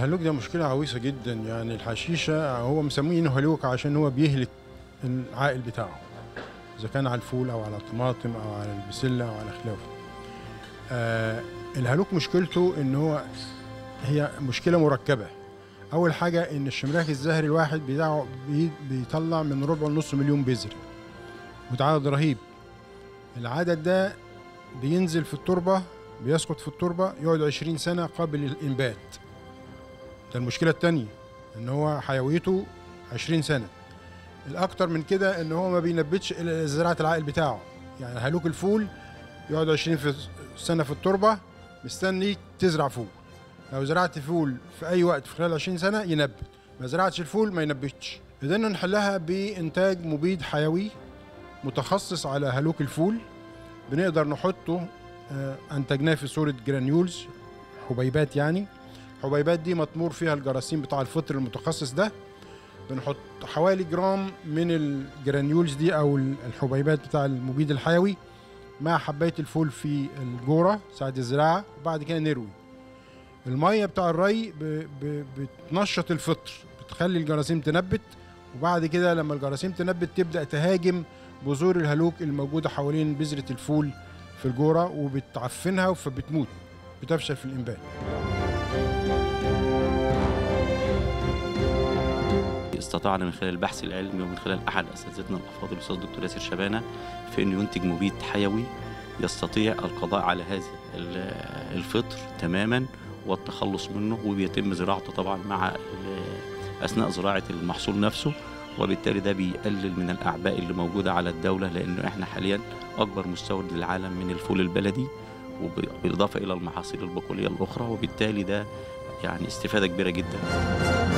الهلوك ده مشكلة عويصة جدا يعني الحشيشة هو مسمينه هلوك عشان هو بيهلك العائل بتاعه إذا كان على الفول أو على الطماطم أو على البسلة أو على خلافه آه الهلوك مشكلته إن هو هي مشكلة مركبة أول حاجة إن الشمراك الزهري الواحد بتاعه بي- بيطلع من ربع ونص مليون بذر وده عدد رهيب العدد ده بينزل في التربة بيسقط في التربة يقعد 20 سنة قبل الإنبات ده المشكلة التانية إن هو حيويته 20 سنة الأكتر من كده إن هو ما بينبتش إلا زراعة العائل بتاعه يعني هلوك الفول يقعد 20 في سنة في التربة مستني تزرع فول لو زرعت فول في أي وقت في خلال 20 سنة ينبت ما زرعتش الفول ما ينبتش قدرنا نحلها بإنتاج مبيد حيوي متخصص على هلوك الفول بنقدر نحطه آه، انتجناه في صوره جرانيولز حبيبات يعني الحبيبات دي مطمور فيها الجراثيم بتاع الفطر المتخصص ده بنحط حوالي جرام من الجرانيولز دي او الحبيبات بتاع المبيد الحيوي مع حبايه الفول في الجوره ساعه الزراعه وبعد كده نروي الميه بتاع الري ب... ب... بتنشط الفطر بتخلي الجراثيم تنبت وبعد كده لما الجراثيم تنبت تبدا تهاجم بذور الهلوك الموجوده حوالين بذره الفول في الجوره وبتعفنها فبتموت بتفشل في الانبات استطعنا من خلال البحث العلمي ومن خلال احد اساتذتنا الافاضل الاستاذ الدكتور ياسر شبانه في انه ينتج مبيد حيوي يستطيع القضاء على هذا ال- الفطر تماما والتخلص منه وبيتم زراعته طبعا مع ال- اثناء زراعه المحصول نفسه وبالتالي ده بيقلل من الاعباء اللي موجوده على الدوله لانه احنا حاليا اكبر مستورد للعالم من الفول البلدي وبالاضافه الى المحاصيل البقوليه الاخرى وبالتالي ده يعني استفاده كبيره جدا